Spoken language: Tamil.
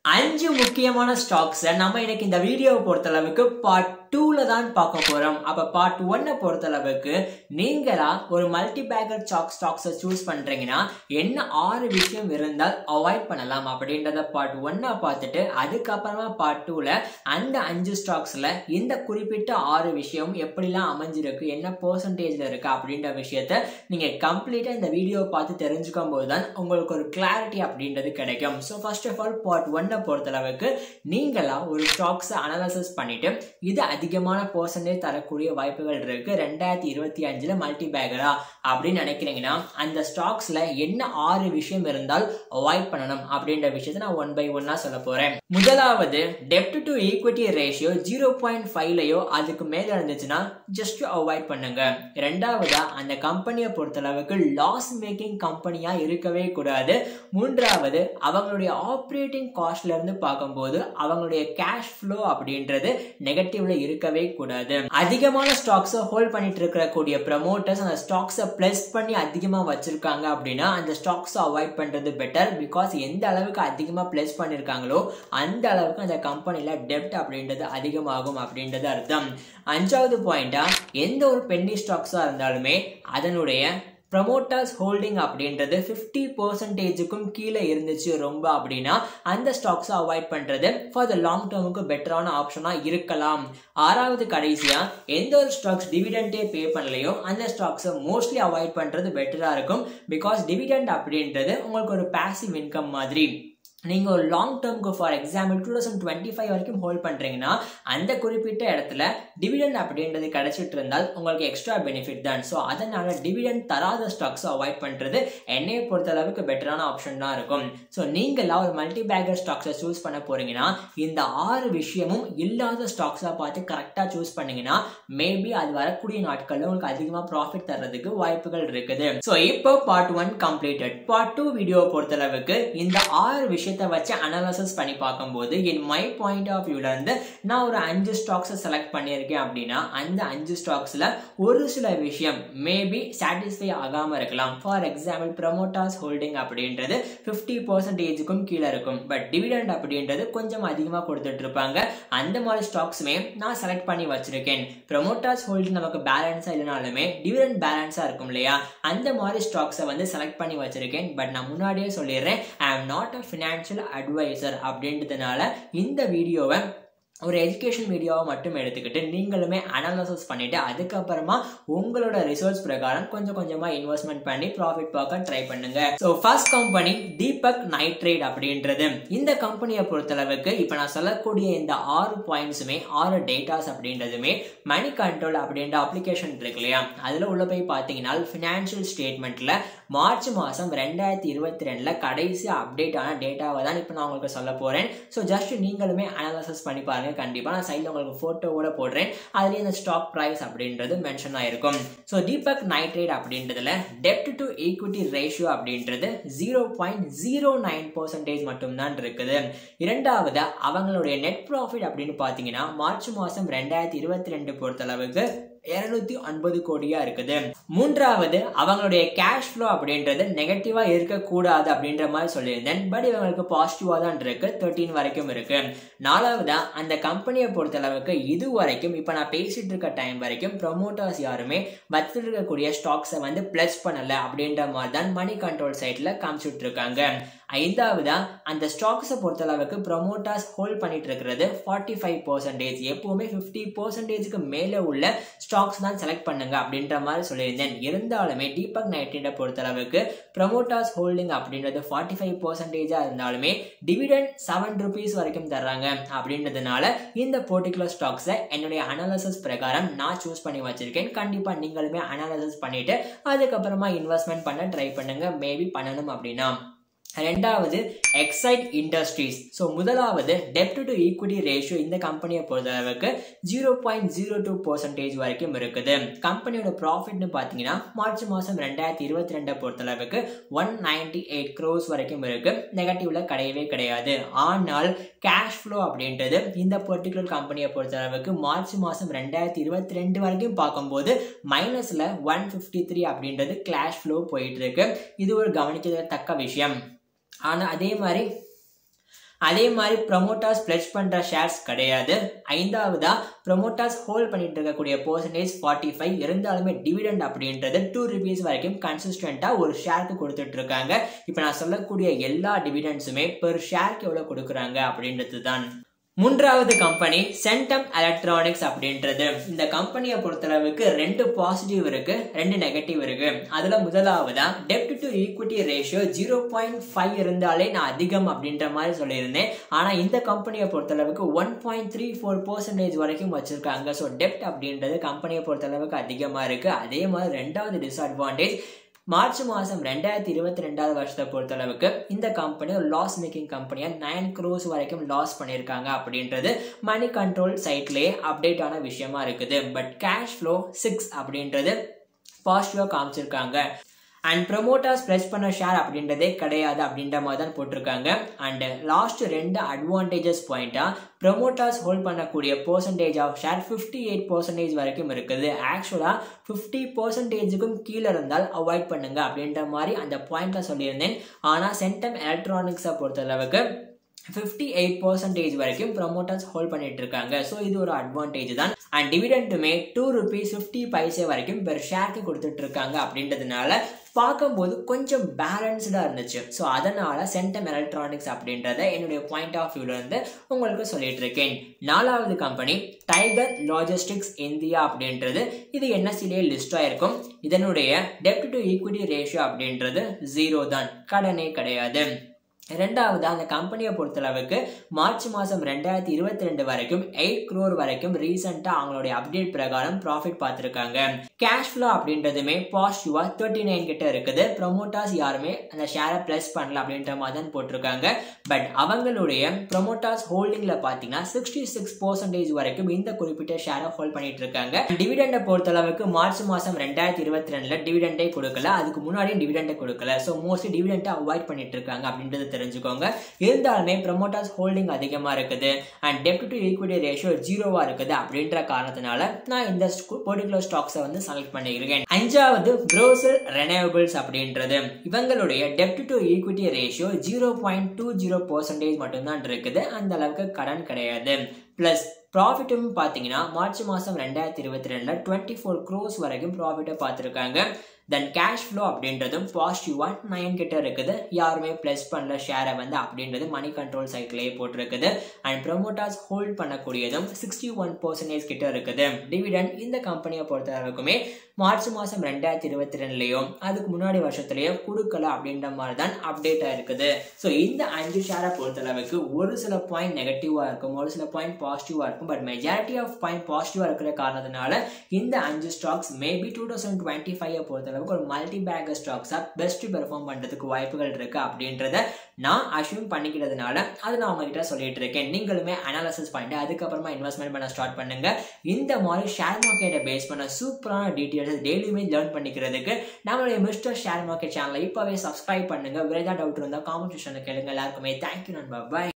அஞ்சு முக்கியமான ஸ்டாக்ஸை நம்ம இன்னைக்கு இந்த வீடியோவை பொறுத்தளவுக்கு பார்ட் டூல தான் பார்க்க போறோம் அப்ப பார்ட் ஒன்னை பொறுத்தளவுக்கு நீங்களா ஒரு மல்டி பேக்கர் ஸ்டாக் ஸ்டாக்ஸை சூஸ் பண்றீங்கன்னா என்ன ஆறு விஷயம் இருந்தால் அவாய்ட் பண்ணலாம் அப்படின்றத பார்ட் ஒன்னா பார்த்துட்டு அதுக்கப்புறமா பார்ட் டூல அந்த அஞ்சு ஸ்டாக்ஸ்ல இந்த குறிப்பிட்ட ஆறு விஷயம் எப்படிலாம் அமைஞ்சிருக்கு என்ன பெர்சன்டேஜ்ல இருக்கு அப்படின்ற விஷயத்த நீங்க கம்ப்ளீட்டா இந்த வீடியோ பார்த்து தெரிஞ்சுக்கும் போது தான் உங்களுக்கு ஒரு கிளாரிட்டி அப்படின்றது கிடைக்கும் so first of all part ஒன்னை பொறுத்தளவுக்கு நீங்களா ஒரு ஸ்டாக்ஸை அனலைசிஸ் பண்ணிட்டு இது அதிகமான பர்சன்டேஜ் தரக்கூடிய வாய்ப்புகள் இருக்கு ரெண்டாயிரத்தி இருபத்தி அஞ்சுல மல்டி பேக்கரா அப்படின்னு நினைக்கிறீங்கன்னா அந்த ஸ்டாக்ஸ்ல என்ன ஆறு விஷயம் இருந்தால் அவாய்ட் பண்ணணும் அப்படின்ற விஷயத்த நான் ஒன் பை ஒன்னா சொல்ல போறேன் முதலாவது டெப்ட் to equity ratio zero point ஃபைவ்லயோ அதுக்கு மேல இருந்துச்சுன்னா ஜஸ்ட் அவாய்ட் பண்ணுங்க ரெண்டாவதா அந்த கம்பெனியை பொறுத்தளவுக்கு லாஸ் மேக்கிங் கம்பெனியா இருக்கவே கூடாது மூன்றாவது அவங்களுடைய ஆப்ரேட்டிங் காஸ்ட்ல இருந்து பார்க்கும்போது அவங்களுடைய கேஷ் ஃப்ளோ அப்படின்றது நெகட்டிவ்ல இருக்கவே கூடாது அதிகமான ஸ்டாக்ஸை ஹோல்ட் பண்ணிட்டு இருக்கிற கூடிய ப்ரமோட்டர்ஸ் அந்த ஸ்டாக்ஸை பிளஸ் பண்ணி அதிகமாக வச்சிருக்காங்க அப்படின்னா அந்த ஸ்டாக்ஸை அவாய்ட் பண்றது பெட்டர் பிகாஸ் எந்த அளவுக்கு அதிகமாக பிளஸ் பண்ணியிருக்காங்களோ அந்த அளவுக்கு அந்த கம்பெனியில் டெப்ட் அப்படின்றது அதிகமாகும் அப்படின்றது அர்த்தம் அஞ்சாவது பாயிண்டா எந்த ஒரு பென்னி ஸ்டாக்ஸாக இருந்தாலுமே அதனுடைய ப்ரமோட்டர்ஸ் ஹோல்டிங் அப்படின்றது ஃபிஃப்டி பர்சன்டேஜுக்கும் கீழே இருந்துச்சு ரொம்ப அப்படின்னா அந்த ஸ்டாக்ஸை அவாய்ட் பண்ணுறது ஃபார் த லாங் டேர்முக்கு பெட்டரான ஆப்ஷனாக இருக்கலாம் ஆறாவது கடைசியாக எந்த ஒரு ஸ்டாக்ஸ் டிவிடெண்டே பே பண்ணலையோ அந்த ஸ்டாக்ஸை மோஸ்ட்லி அவாய்ட் பண்ணுறது பெட்டராக இருக்கும் பிகாஸ் டிவிடெண்ட் அப்படின்றது உங்களுக்கு ஒரு பேசிவ் இன்கம் மாதிரி நீங்கள் ஒரு லாங் டேர்முக்கு for example two thousand twenty five வரைக்கும் ஹோல்ட் பண்ணுறீங்கன்னா அந்த குறிப்பிட்ட இடத்துல டிவிடெண்ட் அப்படின்றது கிடைச்சிட்டு இருந்தால் உங்களுக்கு எக்ஸ்ட்ரா பெனிஃபிட் தான் ஸோ அதனால டிவிடெண்ட் தராத ஸ்டாக்ஸை அவாய்ட் பண்ணுறது என்னையை பொறுத்த அளவுக்கு பெட்டரான ஆப்ஷன் தான் இருக்கும் ஸோ நீங்களாம் ஒரு மல்டி பேக்கர் ஸ்டாக்ஸை சூஸ் பண்ண போறீங்கன்னா இந்த ஆறு விஷயமும் இல்லாத ஸ்டாக்ஸாக பார்த்து கரெக்டாக சூஸ் பண்ணீங்கன்னா மேபி அது வரக்கூடிய நாட்களில் உங்களுக்கு அதிகமாக ப்ராஃபிட் தர்றதுக்கு வாய்ப்புகள் இருக்குது ஸோ இப்போ part one completed part two video பொறுத்தளவுக்கு இந்த ஆறு விஷயம் விஷயத்தை வச்சு அனாலிசிஸ் பண்ணி பார்க்கும்போது என் மை பாயிண்ட் ஆஃப் வியூல இருந்து நான் ஒரு அஞ்சு ஸ்டாக்ஸை செலக்ட் பண்ணியிருக்கேன் அப்படின்னா அந்த அஞ்சு ஸ்டாக்ஸ்ல ஒரு சில விஷயம் மேபி சாட்டிஸ்ஃபை ஆகாம இருக்கலாம் ஃபார் எக்ஸாம்பிள் ப்ரமோட்டாஸ் ஹோல்டிங் அப்படின்றது ஃபிஃப்டி பர்சன்டேஜுக்கும் கீழே இருக்கும் பட் டிவிடெண்ட் அப்படின்றது கொஞ்சம் அதிகமாக கொடுத்துட்டு இருப்பாங்க அந்த மாதிரி ஸ்டாக்ஸுமே நான் செலக்ட் பண்ணி வச்சிருக்கேன் ப்ரமோட்டாஸ் ஹோல்டிங் நமக்கு பேலன்ஸா இல்லைனாலுமே டிவிடெண்ட் பேலன்ஸா இருக்கும் இல்லையா அந்த மாதிரி ஸ்டாக்ஸை வந்து செலக்ட் பண்ணி வச்சிருக்கேன் பட் நான் முன்னாடியே சொல்லிடுறேன் I am not a finance financial advisor அப்படின்றதுனால இந்த வீடியோவை ஒரு எஜுகேஷன் வீடியோவை மட்டும் எடுத்துக்கிட்டு நீங்களுமே அனாலிசிஸ் பண்ணிட்டு அதுக்கப்புறமா உங்களோட ரிசர்ச் பிரகாரம் கொஞ்சம் கொஞ்சமா இன்வெஸ்ட்மெண்ட் பண்ணி ப்ராஃபிட் பார்க்க ட்ரை பண்ணுங்க so first company Deepak Nitrite அப்படின்றது இந்த கம்பெனியை பொறுத்தளவுக்கு இப்போ நான் சொல்லக்கூடிய இந்த ஆறு பாயிண்ட்ஸுமே ஆறு டேட்டாஸ் அப்படின்றதுமே மணி கண்ட்ரோல் அப்படின்ற அப்ளிகேஷன் இருக்கு இல்லையா அதில் உள்ள போய் பார்த்தீங்கன்னா ஃபினான்ஷியல் ஸ்டேட்மெண்ட்ல மார்ச் மாதம் ரெண்டாயிரத்தி இருபத்தி ரெண்டில் கடைசி அப்டேட் ஆன டேட்டாவை தான் இப்போ நான் உங்களுக்கு சொல்ல போகிறேன் ஸோ ஜஸ்ட் நீங்களுமே அனாலிசிஸ் பண்ணி பாருங்க கண்டிப்பாக நான் சைடில் உங்களுக்கு ஃபோட்டோவோட போடுறேன் அதுலேயே இந்த ஸ்டாக் ப்ரைஸ் அப்படின்றது மென்ஷன் ஆயிருக்கும் ஸோ தீபக் நைட்ரேட் அப்படின்றதுல டெப்ட் டு ஈக்விட்டி ரேஷியோ அப்படின்றது zero point zero nine percentage மட்டும்தான் இருக்குது இரண்டாவது அவங்களுடைய நெட் ப்ராஃபிட் அப்படின்னு பார்த்தீங்கன்னா மார்ச் மாதம் ரெண்டாயிரத்தி இருபத்தி ரெண்டு பொறுத்தளவுக்கு இருநூத்தி ஒன்பது கோடியா இருக்குது மூன்றாவது அவங்களுடைய கேஷ் ஃப்ளோ அப்படின்றது நெகட்டிவா இருக்கக்கூடாது அப்படின்ற மாதிரி சொல்லியிருந்தேன் பட் இவங்களுக்கு பாசிட்டிவா தான் இருக்கு தேர்ட்டீன் வரைக்கும் இருக்கு நாலாவதா அந்த கம்பெனியை பொறுத்த அளவுக்கு இது வரைக்கும் இப்ப நான் பேசிட்டு இருக்க டைம் வரைக்கும் ப்ரொமோட்டர்ஸ் யாருமே வச்சுட்டு இருக்கக்கூடிய ஸ்டாக்ஸை வந்து பிளஸ் பண்ணல அப்படின்ற மாதிரி தான் மணி கண்ட்ரோல் சைட்ல காமிச்சுட்டு இருக்காங்க ஐந்தாவதா அந்த ஸ்டாக்ஸை பொறுத்த அளவுக்கு ப்ரொமோட்டர்ஸ் ஹோல்ட் பண்ணிட்டு இருக்கிறது ஃபார்ட்டி ஃபைவ் பர்சன்டேஜ் எப்பவுமே ஃபிஃப்டி பர்சன்டேஜுக்கு மேலே உள்ள ஸ்டாக்ஸ் தான் செலக்ட் பண்ணுங்க அப்படின்ற மாதிரி சொல்லியிருந்தேன் இருந்தாலுமே தீபக் நைட்ரேட்டை பொறுத்தளவுக்கு ப்ரமோட்டர்ஸ் ஹோல்டிங் அப்படின்றது ஃபார்ட்டி ஃபைவ் பர்சன்டேஜாக இருந்தாலுமே டிவிடெண்ட் செவன் ருபீஸ் வரைக்கும் தர்றாங்க அப்படின்றதுனால இந்த பர்டிகுலர் ஸ்டாக்ஸை என்னுடைய அனாலிசிஸ் பிரகாரம் நான் சூஸ் பண்ணி வச்சிருக்கேன் கண்டிப்பாக நீங்களுமே அனாலிசிஸ் பண்ணிட்டு அதுக்கப்புறமா இன்வெஸ்ட்மெண்ட் பண்ண ட்ரை பண்ணுங்க மேபி பண்ணணும் அப்படின்னா ரெண்டாவது எக்ஸைட் இண்டஸ்ட்ரீஸ் ஸோ முதலாவது டெப்ட் டு ஈக்விட்டி ரேஷியோ இந்த கம்பெனியை பொறுத்தளவுக்கு zero point zero two percentage வரைக்கும் இருக்குது கம்பெனியோட ப்ராஃபிட்னு பார்த்தீங்கன்னா மார்ச் மாதம் ரெண்டாயிரத்தி இருபத்தி ரெண்டை பொறுத்தளவுக்கு ஒன் நைன்டி எயிட் க்ரோஸ் வரைக்கும் இருக்கு நெகட்டிவ்ல கிடையவே கிடையாது ஆனால் கேஷ் ஃப்ளோ அப்படின்றது இந்த பர்டிகுலர் கம்பெனியை பொறுத்தளவுக்கு மார்ச் மாதம் ரெண்டாயிரத்தி இருபத்தி ரெண்டு வரைக்கும் பார்க்கும்போது மைனஸில் ஒன் ஃபிஃப்டி த்ரீ அப்படின்றது கேஷ் ஃப்ளோ போயிட்டு இருக்கு இது ஒரு கவனிக்கத்தக்க விஷயம் ஆனால் அதே மாதிரி அதே மாதிரி ப்ரொமோட்டர்ஸ் பிளெச் பண்ற ஷேர்ஸ் கிடையாது ஐந்தாவதா ப்ரொமோட்டர்ஸ் ஹோல்ட் பண்ணிட்டு இருக்கக்கூடிய பர்சன்டேஜ் ஃபார்ட்டி ஃபைவ் இருந்தாலுமே டிவிடெண்ட் அப்படின்றது டூ ருபீஸ் வரைக்கும் கன்சிஸ்டண்டா ஒரு ஷேருக்கு கொடுத்துட்டு இருக்காங்க இப்போ நான் சொல்லக்கூடிய எல்லா டிவிடெண்ட்ஸுமே பெர் ஷேருக்கு எவ்வளவு கொடுக்குறாங்க அப்படின்றது தான் மூன்றாவது கம்பெனி சென்டம் எலக்ட்ரானிக்ஸ் அப்படின்றது இந்த கம்பெனியை பொறுத்தளவுக்கு ரெண்டு பாசிட்டிவ் இருக்கு ரெண்டு நெகட்டிவ் இருக்கு அதுல முதலாவதா டெப்ட் to equity ratio zero point five இருந்தாலே நான் அதிகம் அப்படின்ற மாதிரி சொல்லியிருந்தேன் ஆனா இந்த கம்பெனியை பொறுத்தளவுக்கு one point three four percentage வரைக்கும் வச்சிருக்காங்க ஸோ டெப்ட் அப்படின்றது கம்பெனியை பொறுத்தளவுக்கு அதிகமா இருக்கு அதே மாதிரி ரெண்டாவது டிஸ்அட்வான்டேஜ் மார்ச் மாதம் ரெண்டாயிரத்தி இருபத்தி ரெண்டாவது வருஷத்தை பொறுத்தளவுக்கு இந்த கம்பெனி ஒரு லாஸ் மேக்கிங் கம்பெனியாக நைன் க்ரோஸ் வரைக்கும் லாஸ் பண்ணியிருக்காங்க அப்படின்றது மணி கண்ட்ரோல் சைட்லேயே அப்டேட் ஆன விஷயமா இருக்குது பட் கேஷ் ஃப்ளோ சிக்ஸ் அப்படின்றது பாசிட்டிவாக காமிச்சிருக்காங்க அண்ட் ப்ரொமோட்டர்ஸ் ப்ளஸ் பண்ண ஷேர் அப்படின்றதே கிடையாது அப்படின்ற மாதிரி தான் போட்டிருக்காங்க அண்ட் லாஸ்ட் ரெண்டு அட்வான்டேஜஸ் பாயிண்ட்டாக ப்ரொமோட்டர்ஸ் ஹோல்ட் பண்ணக்கூடிய percentage of share fifty eight percentage வரைக்கும் இருக்குது ஆக்சுவலாக ஃபிஃப்டி பர்சன்டேஜுக்கும் கீழே இருந்தால் அவாய்ட் பண்ணுங்க அப்படின்ற மாதிரி அந்த பாயிண்ட்டில் சொல்லியிருந்தேன் ஆனால் சென்டம் எலக்ட்ரானிக்ஸை பொறுத்தளவுக்கு ஃபிஃப்டி எயிட் பர்சன்டேஜ் வரைக்கும் ப்ரொமோட்டர்ஸ் ஹோல்ட் பண்ணிட்டு இருக்காங்க ஸோ இது ஒரு அட்வான்டேஜ் தான் அண்ட் டிவிடெண்ட்டுமே டூ ருபீஸ் ஃபிஃப்டி பைசே வரைக்கும் பெர் ஷேருக்கு கொடுத்துட்டு இருக்காங்க அப்படின்றதுனால பார்க்கும்போது கொஞ்சம் பேலன்ஸ்டாக இருந்துச்சு ஸோ அதனால சென்டம் எலக்ட்ரானிக்ஸ் அப்படின்றத என்னுடைய பாயிண்ட் ஆஃப் வியூல இருந்து உங்களுக்கு சொல்லிட்டு இருக்கேன் நாலாவது கம்பெனி டைகர் லாஜிஸ்டிக்ஸ் இந்தியா அப்படின்றது இது என்எஸ்சிலேயே லிஸ்ட் ஆயிருக்கும் இதனுடைய டெப்ட் டு ஈக்விட்டி ரேஷியோ அப்படின்றது ஜீரோ தான் கடனே கிடையாது ரெண்டாவது அந்த கம்பெனியை பொறுத்தளவுக்கு மார்ச் மாதம் ரெண்டாயிரத்தி இருபத்தி ரெண்டு வரைக்கும் எயிட் க்ரோர் வரைக்கும் ரீசெண்டாக அவங்களுடைய அப்டேட் பிரகாரம் ப்ராஃபிட் பார்த்துருக்காங்க கேஷ் ஃப்ளோ அப்படின்றதுமே பாசிட்டிவாக தேர்ட்டி நைன் கிட்ட இருக்குது ப்ரொமோட்டர்ஸ் யாருமே அந்த ஷேரை ப்ளஸ் பண்ணல அப்படின்ற மாதிரி தான் போட்டிருக்காங்க பட் அவங்களுடைய ப்ரொமோட்டர்ஸ் ஹோல்டிங்கில் பார்த்தீங்கன்னா சிக்ஸ்டி சிக்ஸ் பர்சன்டேஜ் வரைக்கும் இந்த குறிப்பிட்ட ஷேரை ஹோல்ட் பண்ணிட்டு இருக்காங்க டிவிடெண்டை பொறுத்தளவுக்கு மார்ச் மாதம் ரெண்டாயிரத்தி இருபத்தி ரெண்டில் டிவிடெண்டே கொடுக்கல அதுக்கு முன்னாடியும் டிவிடெண்டை கொடுக்கல ஸோ மோஸ்ட்லி டிவிடெண்ட்டை அவாய்ட் பண்ணிட்டு இருக்காங்க அப்படின்றது தெரிஞ்சுக்கோங்க இருந்தாலுமே ப்ரொமோட்டர்ஸ் ஹோல்டிங் அதிகமாக இருக்குது அண்ட் டெப்ட் டு ஈக்விட்டி ரேஷியோ ஜீரோவாக இருக்குது அப்படின்ற காரணத்தினால நான் இந்த பர்டிகுலர் ஸ்டாக்ஸை வந்து செலக்ட் பண்ணியிருக்கேன் அஞ்சாவது ப்ரோசல் ரெனேவபிள்ஸ் அப்படின்றது இவங்களுடைய டெப்ட் to equity ratio zero point two zero percentage மட்டும்தான் இருக்குது அந்த அளவுக்கு கடன் கிடையாது ப்ளஸ் ப்ராஃபிட்டும் பார்த்தீங்கன்னா மார்ச் மாதம் ரெண்டாயிரத்தி இருபத்தி ரெண்டில் டுவெண்ட்டி ஃபோர் க்ரோஸ் வரைக்கும் ப்ராஃபிட்டை பார்த்துருக்காங்க தென் கேஷ் ஃப்ளோ அப்படின்றதும் பாசிட்டிவாக நைன் கிட்ட இருக்குது யாருமே ப்ளஸ் பண்ணல ஷேரை வந்து அப்படின்றது மணி கண்ட்ரோல் சைக்கிளே போட்டிருக்குது அண்ட் ப்ரொமோட்டர்ஸ் ஹோல்ட் பண்ணக்கூடியதும் சிக்ஸ்டி ஒன் பர்சன்டேஜ் கிட்ட இருக்குது டிவிடெண்ட் இந்த கம்பெனியை பொறுத்த அளவுக்குமே மார்ச் மாதம் ரெண்டாயிரத்தி இருபத்தி ரெண்டுலையோ அதுக்கு முன்னாடி வருஷத்துலையோ கொடுக்கல அப்படின்ற மாதிரி தான் அப்டேட்டாக இருக்குது ஸோ இந்த அஞ்சு ஷேரை பொறுத்தளவுக்கு ஒரு சில பாயிண்ட் நெகட்டிவாக இருக்கும் ஒரு சில பாயிண்ட் பாசிட்டிவாக இருக்கும் பட் மெஜாரிட்டி ஆஃப் பாயிண்ட் பாசிட்டிவாக இருக்கிற காரணத்தினால இந்த அஞ்சு stocks maybe two thousand twenty five பொறுத்தளவுக்கு ஒரு மல்டி பேக்கர் ஸ்டாக்ஸாக பெஸ்ட் பெர்ஃபார்ம் பண்ணுறதுக்கு வாய்ப்புகள் இருக்குது அப்படின்றத நான் அஷ்யூம் பண்ணிக்கிறதுனால அதை நான் உங்ககிட்ட சொல்லிட்டு இருக்கேன் நீங்களுமே அனாலிசிஸ் பண்ணிட்டு அதுக்கப்புறமா இன்வெஸ்ட்மெண்ட் பண்ண ஸ்டார்ட் பண்ணுங்க இந்த மாதிரி ஷேர் மார்க்கெட்டை பேஸ் பண்ண சூப்பரான டீட்டெயில்ஸ் டெய்லியுமே லேர்ன் பண்ணிக்கிறதுக்கு நம்மளுடைய மிஸ்டர் ஷேர் மார்க்கெட் சேனலை இப்போவே சப்ஸ்கிரைப் பண்ணுங்க வேறு ஏதாவது டவுட் இருந்தால் காமெண்ட் செக்ஷனில் கேளுங்க எல்லாருக்குமே தேங்க்யூ நண்பா பை